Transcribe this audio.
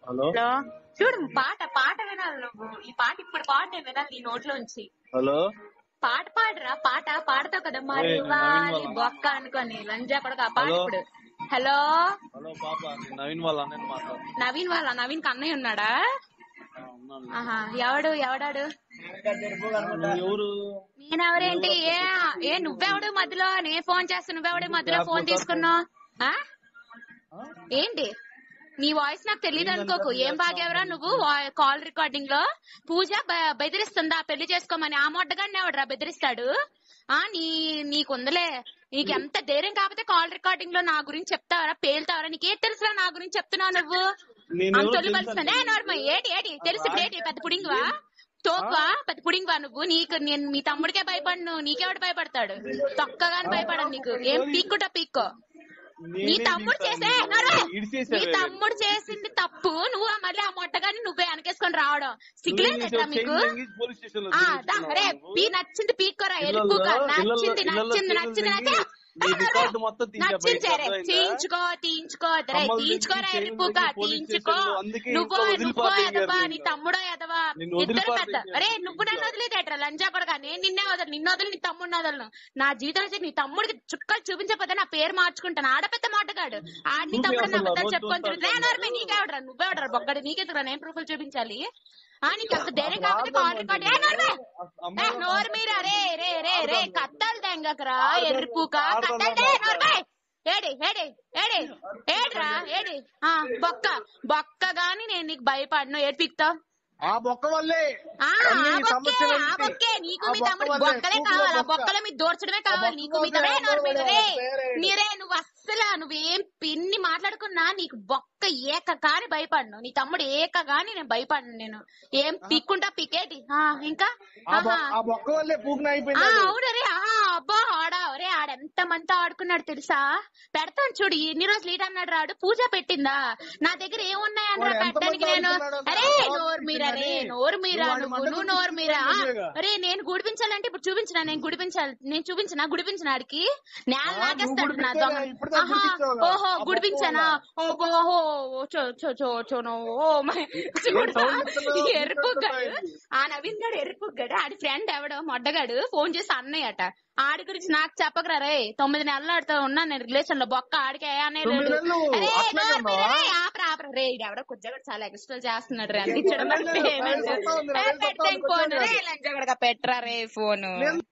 Hello hello చూడు పాట పాట వినాలి నువ్వు ఈ పాట ఇప్పుడు పాట నేను వినాలి నీ నోట్లోంచి హలో పాట పాడరా పాట పాడతావు కదా మరి ఏ, నేను వాలి నవీన్ వాళ్ళ. బొక్క అనుకొని లంజా కొడక పాట హలో. ఇప్పుడు హలో హలో పాప నేను నవీన్ వాళ్ళ అన్నయ్య మాట్లాడు నవీన్ వాళ్ళ నవీన్ కన్నయ్య ఉన్నాడా ఆ, ఉన్నాను ఆహా ఎవడు ఎవడాడు నువ్వు ఎవరు నేనెవరేంటి ఏ ఏ నువ్వెవడు మధ్యలో నేను ఫోన్ చేస్తా నువ్వెవడు మధ్యలో ఫోన్ తీసుకున్నావు ఆ? ఆ? ఏంటి నీ వాయిస్ నాకు తెలియదు అనుకోకు ఏం బాగేవరా నువ్వు కాల్ రికార్డింగ్ లో పూజ బ- బెదిరిస్తుందా పెళ్లి చేసుకోమని ఆ మొట్టగాడిని ఎవడరా బెదిరిస్తాడు ఆ నీ నీకుందలే నీకు ఎంత ధైర్యం కాకపోతే కాల్ రికార్డింగ్ లో నా గురించి చెప్తావరా పేలుతావరా నీకేం తెలుసురా నా గురించి చెప్తున్నావు నువ్వు నేను ఎవరో అంతొల్లు తెలుసా పలుస్తుంది నార్మల్ ఏటి ఏటి తెలుసు ఇప్పుడు ఏంటి పెద్ద పుడింగ్వా తోక్వా పెద్ద పుడింగ్వా నువ్వు నీకు నేను మీ తమ్ముడికే భయపడను నీకెవడు భయపడతాడు తొక్కగాని భయపడను నీకు ఏం పీక్కుంటా పీక్కో నీ నేనే తమ్ముడు తింటాను. చేసే నోర్వే. ఇడిచేసావే. నీ తమ్ముడు చేసింది తప్పు నువ్వు మళ్ళీ ఆ మొట్టగాని నువ్వే వెనకేసుకొని రావడం నువ్వేం సిగ్గులేదట్రా చేసావు? మీకు చైన్ లెంగి పోలీస్ స్టేషన్ లో ఆ దా తిరుగుతున్నావా రే నువ్వు? పీ నచ్చింది పీక్కోరా ఇళ్ళల్లో- ఎరుపుక ఇళ్ళల్లో- నచ్చింది ఇళ్ళల్లో నచ్చింది చైన్ నచ్చింది లెంగి నచ్చే నీ రికార్డు మొత్తం తీసా నచ్చింది బయటకు సరే అర్థమైందా? తీయించుకో తీయించుకో రే కమ్మలు తీయించుకోరా తెచ్చి ఎరుపుక చైన్ లెంగి పోలీస్ తీయించుకో స్టేషన్లో అందుకే నువ్వో ఇంట్లో నువ్వో వదిలిపారేయ్యారు ఎదవా నీ నిన్ను. తమ్ముడో ఎదవా నిన్ను ఇద్దరు పెద్ద వదిలిపారేయ్యారు. అరే నువ్వు నన్ను వదిలేదేట్రా లంజా కొడగా నేను నిన్నే వదలు నిన్ను వదలు నీ తమ్ముడిని వదలను నా జీవితంలో వచ్చి నీ తమ్ముడికి చుక్కలు చూపించకపోతే నా పేరు మార్చుకుంటాను ఆడపెద్ద మాటగాడు ఆడి నీ నువ్వే తమ్ముడు నా అసలు అబద్ధాలు రోజు చెప్పుకొని చూస్తాను. తిరుగుతున్నా నోర్మే నీకెవడరా నువ్వెవడరా బొగ్గడు నీకెందుకురా నేను ప్రూఫ్లు చూపించాలి ఆ నీకు అంత ధైర్యం కాకపోతే కాల్ రికార్డ్ ఏ నోర్మే ఏ నోరు మీరా రే రే రే రే కత్తాలు తెంగకరా ఎర్రిపూక కత్తాలు తే నోర్మే ఏడి ఏడి ఏడి ఏడ్రా ఏడి ఆ బొక్క బొక్క గాని నేను నీకు భయపడను ఏడు పీక్తావు ఆ బొక్క వల్లే ఆ అన్ని ఆ బొక్కే సమస్యలన్నీ ఆ బొక్కే నీకు ఆ మీ బొక్క తమ్ముడు వల్లే, బొక్కలే పూపుల కావాలి ఆ బొక్క. బొక్కల మీద దోర్చడమే కావాలి బొక్క నీకు మీ వల్లే, తమ్ముడే నోరు మీద రే పేరేడు. నీరే నువ్వు అస్సలు నువ్వేం పిన్ని మాట్లాడుకున్నా నీకు బొక్క ఏక కాని భయపడను నీ తమ్ముడు ఏక గాని నేను భయపడను నేను ఏం పిక్కుంటా పికేటి ఆ ఇంకా ఆ బొ- ఆహా ఆ బొక్క వల్లే పూకున ఆ అయిపోయింది అవును రే ఆ అబ్బా ఆడా ఒరే ఆడ ఎంత మంతా ఆడుకున్నాడు తెలుసా పెడతాను చూడు ఎన్ని రోజులు ఈట అన్నాడు రాడు పూజ పెట్టిందా నా దగ్గర ఏమున్నాయనరా వాడు ఎంత పెట్టడానికి మంది నేను ఆడుకున్నాడో అరే తెలుసా? నోరు మీరా రే పెట్టిందని. నోరు మీరా నువ్వు వాడి నువ్వు మంట నువ్వు నోరు మీరా గుర్తించలేగా. అరే నేను గుడిపించాలంటే ఇప్పుడు చూపించిన నేను గుడిపించాలి నేను చూపించిన గుడిపించిన ఆడికి నేల ఆ, నాగేస్తాడు నువ్వు నా గుడిపిస్తేనే, దొంగ ఇప్పటిదాకా ఆహా గుడిపించావుగా. ఓహో ఆ బొక్క గుడిపించానా ఓహో ఓహో చో చో చో చో నో ఓ మై చూడు సౌండ్ ఇస్తున్నావు? ఎరుపుగాడు ఇస్తున్నావు? ఆ నవీన్ గాడు ఎరుపుగాడు ఆడి ఫ్రెండ్ ఎవడో మొడ్డగాడు ఫోన్ చేసి అన్నయ్యట ఆడి గురించి నాకు చెప్పకరా రే తొమ్మిది నెలలు ఆడితో ఉన్నాను నేను రిలేషన్ లో బొక్క ఆడికి ఏ అనే తొమ్మిది లేదు నెలలు? అరే అట్లాగే నోరు ఉన్నావా? మీరా రే, ఆపరా ఆపరా రే ఇది ఎవడో కుజ్జగాడు చాలా ఎక్స్ట్రా చేస్తున్నాడు రే అందించడం లేదు, లేదు, పేమెంట్ సత్తా ఉంది, రా, సత్తా ఉంది, పెట్టేం ఫోన్ కొంచెం రే లంచగడగా పెట్టరా రే ఫోన్ నేను